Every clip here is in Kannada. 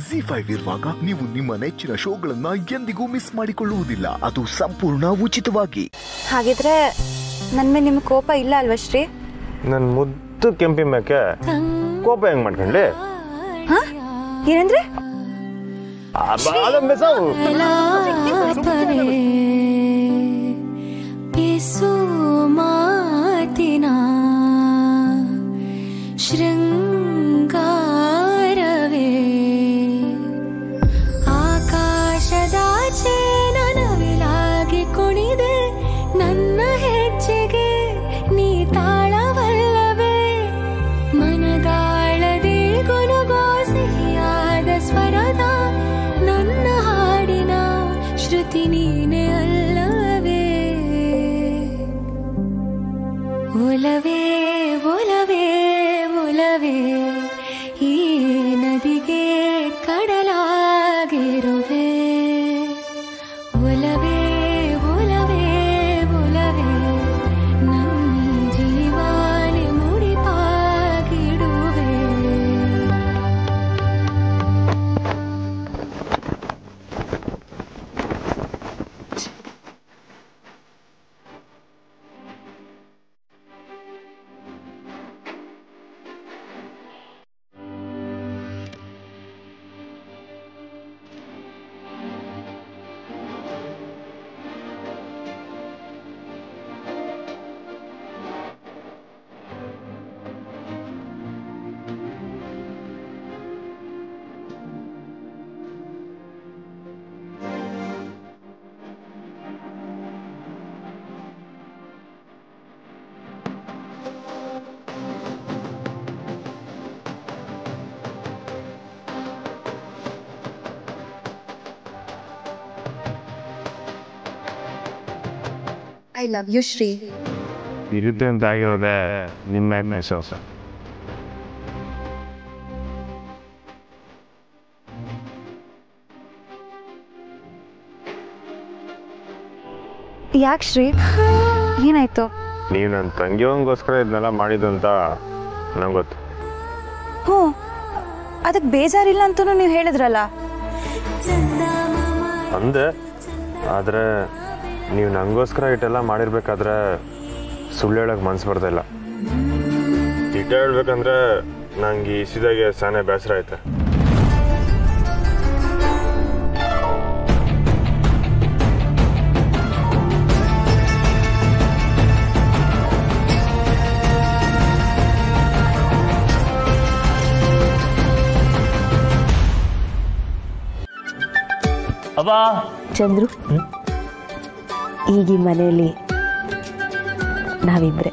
ಜಿ ಫೈವ್ ಇರುವಾಗ ನೀವು ನಿಮ್ಮ ನೆಚ್ಚಿನ ಶೋಗಳನ್ನ ಎಂದಿಗೂ ಮಿಸ್ ಮಾಡಿಕೊಳ್ಳುವುದಿಲ್ಲ ಅದು ಸಂಪೂರ್ಣ ಉಚಿತವಾಗಿ ಹಾಗಿದ್ರೆ ನನ್ನ ಮೇಲೆ ನಿಮ್ಗೆ ಕೋಪ ಇಲ್ಲ ಅಲ್ವಾ ಶ್ರೀ ನನ್ನ ಮುದ್ದು ಕೆಂಪಿ ಮೇಕೆ ಕೋಪ ಹೆಂಗ್ ಮಾಡ್ಕೊಂಡ್ಲಿ ಹಾ ಏನಂದ್ರೆ ಪಿಸು ಮಾತಿನ ಶೃಂಗಾರವೇ ಆಕಾಶದಾಚೆ ನನವಿಲಾಗಿ ಕುಣಿದೆ ನನ್ನ ಹೆಜ್ಜೆಗೆ ನೀ ತಾಳವಲ್ಲವೇ ಮನದಾಳದೆ ಗುನುಗೋ ಸಿಹಿಯಾದ ಸ್ವರದ ನನ್ನ ಹಾಡಿನ ಶ್ರುತಿ ನೀನೆ ಅಲ್ಲವೇ ಒಲವೇ ಒಲವೇ ಒಲವೇ ಈ ನದಿಗೆ ಕಡಲಾಗಿರುವೆ ಒಲವೇ ಒಲವೇ ಒಲವೇ ನನ್ನ ಜೀವಾನೆ ಮುಡಿಪಾಗಿಡುವೆ ಐ ಲವ್ ಯು ಶ್ರೀ ಇರುತ್ತೆ ಅಂತ ಆಗಿರೋದೆ ನಿಮ್ಮ ಮೆಸೇಜ್ ಯಾಕೆ ಶ್ರೀ ಏನಾಯ್ತು ನೀವು ನನ್ನ ತಂಗಿಯವಂಗೋಸ್ಕರ ಇದನ್ನೆಲ್ಲ ಮಾಡಿದ್ದು ಅಂತ ನಂಗೆ ಗೊತ್ತು ಹ್ಞೂ ಅದಕ್ಕೆ ಬೇಜಾರಿಲ್ಲ ಅಂತಲೂ ನೀವು ಹೇಳಿದ್ರಲ್ಲ ಅಂದೆ ಆದರೆ ನೀವು ನನಗೋಸ್ಕರ ಇಟ್ಟೆಲ್ಲ ಮಾಡಿರ್ಬೇಕಾದ್ರೆ ಸುಳ್ಳು ಹೇಳೋಕೆ ಮನ್ಸು ಬರ್ತಾ ಇಲ್ಲ ಇಟ್ಟ ಹೇಳ್ಬೇಕಂದ್ರೆ ನಂಗೆ ಈ ಸಿದಾಗೆ ಸಾನೆ ಬೇಸರ ಐತೆ ಅಬ್ಬಾ ಚಂದ್ರು ಈಗ ಈ ಮನೆಯಲ್ಲಿ ನಾವಿಬ್ರೆ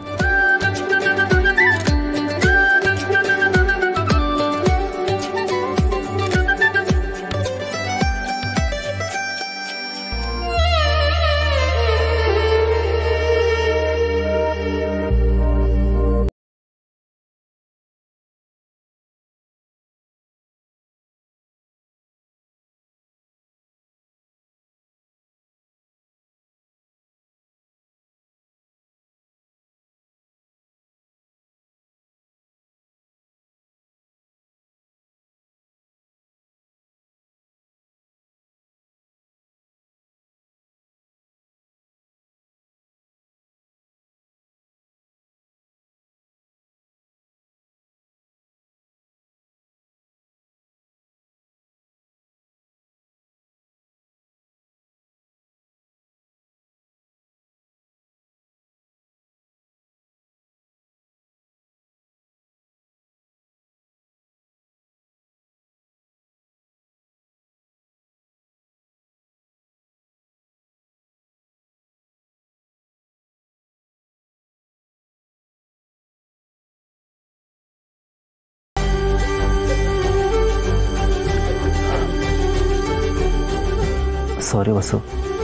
ಸಾರಿ ವಸು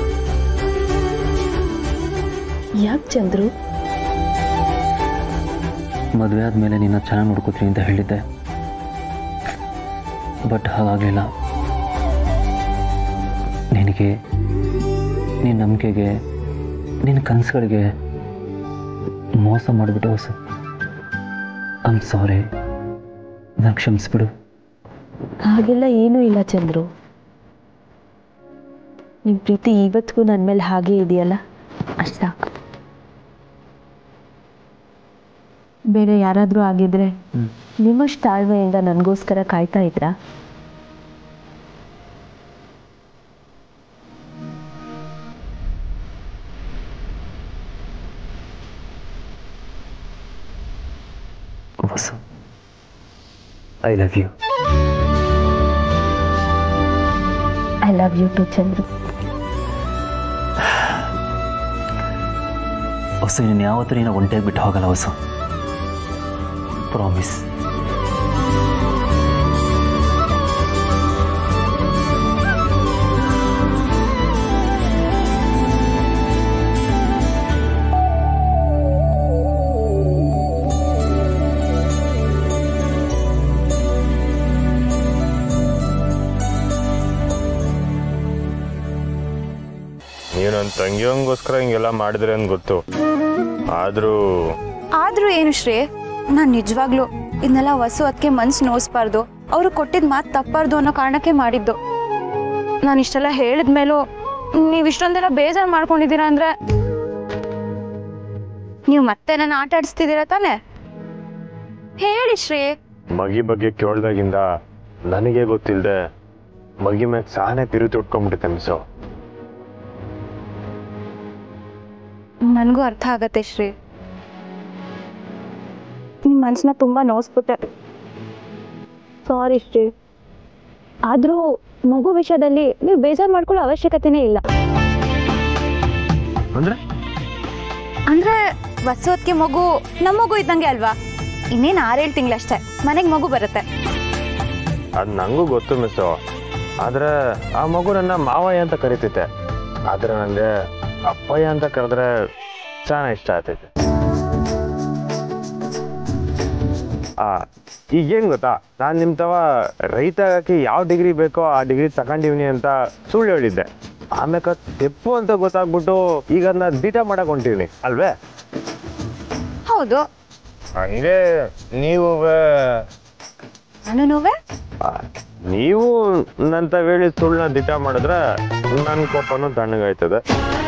ಯಾಕೆ ಚಂದ್ರು ಮದುವೆ ಆದಮೇಲೆ ನಿನ್ನ ಚೆನ್ನಾಗಿ ನೋಡ್ಕೋತೀನಿ ಅಂತ ಹೇಳಿದ್ದೆ ಬಟ್ ಹಾಗಾಗಲಿಲ್ಲ ನಿನಗೆ ನಿನ್ನ ನಂಬಿಕೆಗೆ ನಿನ್ನ ಕನಸುಗಳಿಗೆ ಮೋಸ ಮಾಡಿಬಿಟ್ಟೆ ಹೊಸ ಐಮ್ ಸಾರಿ ನಾನು ಕ್ಷಮಿಸ್ಬಿಡು ಹಾಗೆಲ್ಲ ಏನೂ ಇಲ್ಲ ಚಂದ್ರು ನಿಮ್ಮ ಪ್ರೀತಿ ಇವತ್ತಿಗೂ ನನ್ನ ಮೇಲೆ ಹಾಗೆ ಇದೆಯಲ್ಲ ಅಷ್ಟು ಸಾಕು ಬೇರೆ ಯಾರಾದರೂ ಆಗಿದ್ರೆ ನಿಮ್ಮಷ್ಟು ತಾಳ್ಮೆಯಿಂದ ನನಗೋಸ್ಕರ ಕಾಯ್ತಾ ಇದ್ರಾ Vasu I love you I love you too Chandru Vasu ನೀನು ಯಾವತ್ತೂ ನೀನು ಒಂಟಿಯಾಗಿ ಬಿಟ್ಟು ಹೋಗಲ್ಲ ವಸು ಪ್ರಾಮಿಸ್ ನೀವು ನನ್ನ ತಂಗಿಯಂಗೋಸ್ಕರ ಹಿಂಗೆಲ್ಲ ಮಾಡಿದ್ರೆ ಅಂತ ಗೊತ್ತು ಆದರೂ ಆದ್ರೂ ಏನು ಶ್ರೇ ನಾನು ನಿಜವಾಗ್ಲು ಇದನ್ನೆಲ್ಲ ವಸು ಅದಕ್ಕೆ ಮನ್ಸು ನೋಯಿಸ್ಬಾರ್ದು ಅವರು ಕೊಟ್ಟಿದ್ ಮಾತು ತಪ್ಪಾರ್ದು ಅನ್ನೋ ಕಾರಣಕ್ಕೆ ಮಾಡಿದ್ದು ನಾನು ಇಷ್ಟೆಲ್ಲ ಹೇಳಿದ್ಮೇಲೂ ನೀವು ಇಷ್ಟೊಂದೆಲ್ಲ ಬೇಜಾರು ಮಾಡ್ಕೊಂಡಿದ್ದೀರಾ ಅಂದ್ರೆ ನೀವು ಮತ್ತೆ ನನ್ನ ಆಟ ಆಡಿಸ್ತಿದ್ದೀರಾ ತಾನೇ ಹೇಳಿ ಶ್ರೇ ಮಗಿ ಬಗ್ಗೆ ಕೇಳ್ದಾಗಿಂದ ನನಗೆ ಗೊತ್ತಿಲ್ಲದೆ ಮಗಿ ಮ್ಯಾಗ ಸಾನೆ ತಿರುಗಿ ಉಟ್ಕೊಂಡ್ಬಿಟ್ಟಿದೆ ಮಿಸೋ ನನಗೂ ಅರ್ಥ ಆಗತ್ತೆ ಶ್ರೀ ನಿಮ್ಮ ಮನಸ್ಸನ್ನ ತುಂಬ ನೋಯಿಸ್ಬಿಟ್ಟೆ ಸಾರಿ ಶ್ರೀ ಆದರೂ ಮಗು ವಿಷಯದಲ್ಲಿ ನೀವು ಬೇಜಾರು ಮಾಡ್ಕೊಳ್ಳೋ ಅವಶ್ಯಕತೆನೇ ಇಲ್ಲ ಅಂದ್ರೆ ಅಂದ್ರೆ ಹೊಸೊತ್ತಿಗೆ ಮಗು ನಮ್ಮ ಮಗು ಇದ್ದಂಗೆ ಅಲ್ವಾ ಇನ್ನೇನು ಆರೇಳು ತಿಂಗಳಷ್ಟೇ ಮನೆಗೆ ಮಗು ಬರುತ್ತೆ ಅದು ನಂಗೂ ಗೊತ್ತು ಮಿಸ್ಸು ಆದ್ರೆ ಆ ಮಗು ನನ್ನ ಮಾವಯ್ಯ ಅಂತ ಕರಿತೈತೆ ಆದ್ರೆ ನನಗೆ ಅಪ್ಪಯ್ಯ ಅಂತ ಕರೆದ್ರೆ ಚೆನ್ನಾಗಿ ಇಷ್ಟ ಆಗ್ತೈತೆ ಆ ಈಗೇನು ಗೊತ್ತಾ ನಾನು ನಿಮ್ಮ ತವ ರೈತ ಆಗಕ್ಕೆ ಯಾವ ಡಿಗ್ರಿ ಬೇಕೋ ಆ ಡಿಗ್ರಿ ತಗೊಂಡಿವ್ನಿ ಅಂತ ಸುಳ್ಳು ಹೇಳಿದ್ದೆ ಆಮ್ಯಾಕ ತೆಪ್ಪು ಅಂತ ಗೊತ್ತಾಗ್ಬಿಟ್ಟು ಈಗ ಅದನ್ನ ದಿಟ ಮಾಡಕ್ ಹೊಂಟಿವ್ನಿ ಅಲ್ವೇ ಹೌದು ಹಂಗೆ ನೀವು ನಾನು ನೋವೇ ಆ, ನೀವು ನಂತ ಹೇಳಿ ಸುಳ್ಳನ್ನ ದಿಟ ಮಾಡಿದ್ರೆ ನನ್ನ ಕೋಪನೂ ತಣ್ಣಗಾಯ್ತದೆ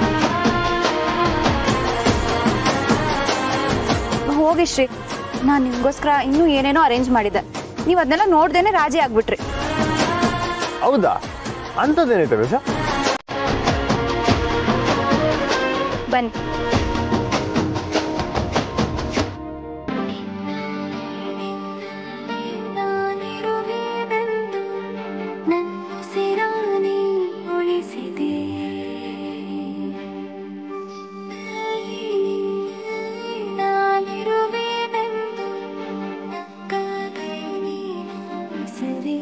ಹೋಗಿ ಶ್ರೀ ನಾನು ನಿಮಗೋಸ್ಕರ ಇನ್ನೂ ಏನೇನೋ ಅರೇಂಜ್ ಮಾಡಿದ್ದೆ ನೀವು ಅದನ್ನೆಲ್ಲ ನೋಡ್ದೇನೆ ರಾಜಿ ಆಗ್ಬಿಟ್ರಿ ಹೌದಾ ಅಂಥದ್ದೇನೈತೆ ಸರ್ ಬನ್ನಿ ನಾನಿರುವೆನೆಂದು ನನ್ನುಸಿರಾನಿ ಉಳಿಸಿದೆ ನಾನಿರುವೆನೆಂದು ನಕ್ಕಾಗಿ ನೀನು ಉಳಿಸಿದೆ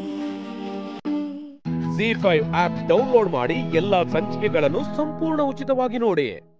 ಜಿ ಫೈವ್ ಆಪ್ ಡೌನ್ಲೋಡ್ ಮಾಡಿ ಎಲ್ಲಾ ಸಂಚಿಕೆಗಳನ್ನು ಸಂಪೂರ್ಣ ಉಚಿತವಾಗಿ ನೋಡಿ